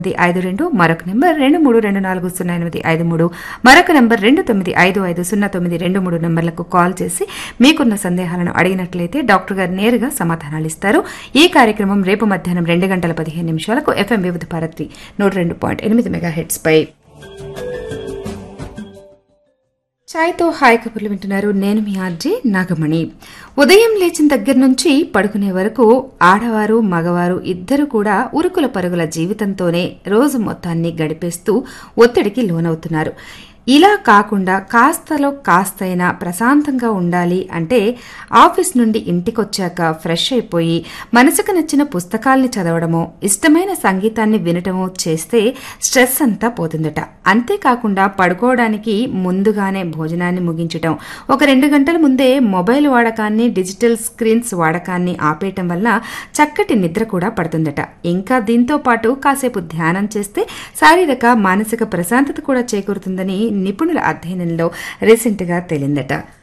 తొమ్మిది ఐదు రెండు మరొక నెంబర్ రెండు మూడు రెండు నాలుగు సున్నా ఎనిమిది ఐదు మూడు మరొక నెంబర్ రెండు తొమ్మిది ఐదు ఐదు సున్నా తొమ్మిది రెండు మూడు నెంబర్లకు కాల్ చేసి మీకున్న సందేహాలను అడిగినట్లయితే డాక్టర్ గారు నేరుగా సమాధానాలు ఇస్తారు ఈ కార్యక్రమం రేపు మధ్యాహ్నం రెండు గంటల పదిహేను నిమిషాలకు ఎఫ్ఎం వివిధ భారతి నూట రెండు పాయింట్ ఎనిమిది మెగా హెడ్స్ పై ఛాయ్తో హాయ్ కబుర్లు వింటున్నారు నేను మీ ఆర్జే నాగమణి ఉదయం లేచిన దగ్గర నుంచి పడుకునే వరకు ఆడవారు మగవారు ఇద్దరు కూడా ఉరుకుల పరుగుల జీవితంతోనే రోజు మొత్తాన్ని గడిపేస్తూ ఒత్తిడికి లోనవుతున్నారు ఇలా కాకుండా కాస్తలో కాస్తైనా ప్రశాంతంగా ఉండాలి అంటే ఆఫీస్ నుండి ఇంటికొచ్చాక ఫ్రెష్ అయిపోయి మనసుకు నచ్చిన పుస్తకాల్ని చదవడమో ఇష్టమైన సంగీతాన్ని వినటమో చేస్తే స్ట్రెస్ అంతా పోతుందట అంతేకాకుండా పడుకోవడానికి ముందుగానే భోజనాన్ని ముగించటం ఒక రెండు గంటల ముందే మొబైల్ వాడకాన్ని డిజిటల్ స్క్రీన్స్ వాడకాన్ని ఆపేయటం వల్ల చక్కటి నిద్ర కూడా పడుతుందట ఇంకా దీంతో పాటు కాసేపు ధ్యానం చేస్తే శారీరక మానసిక ప్రశాంతత కూడా చేకూరుతుందని నిపుణుల అధ్యయనంలో రీసెంట్గా తేలిందట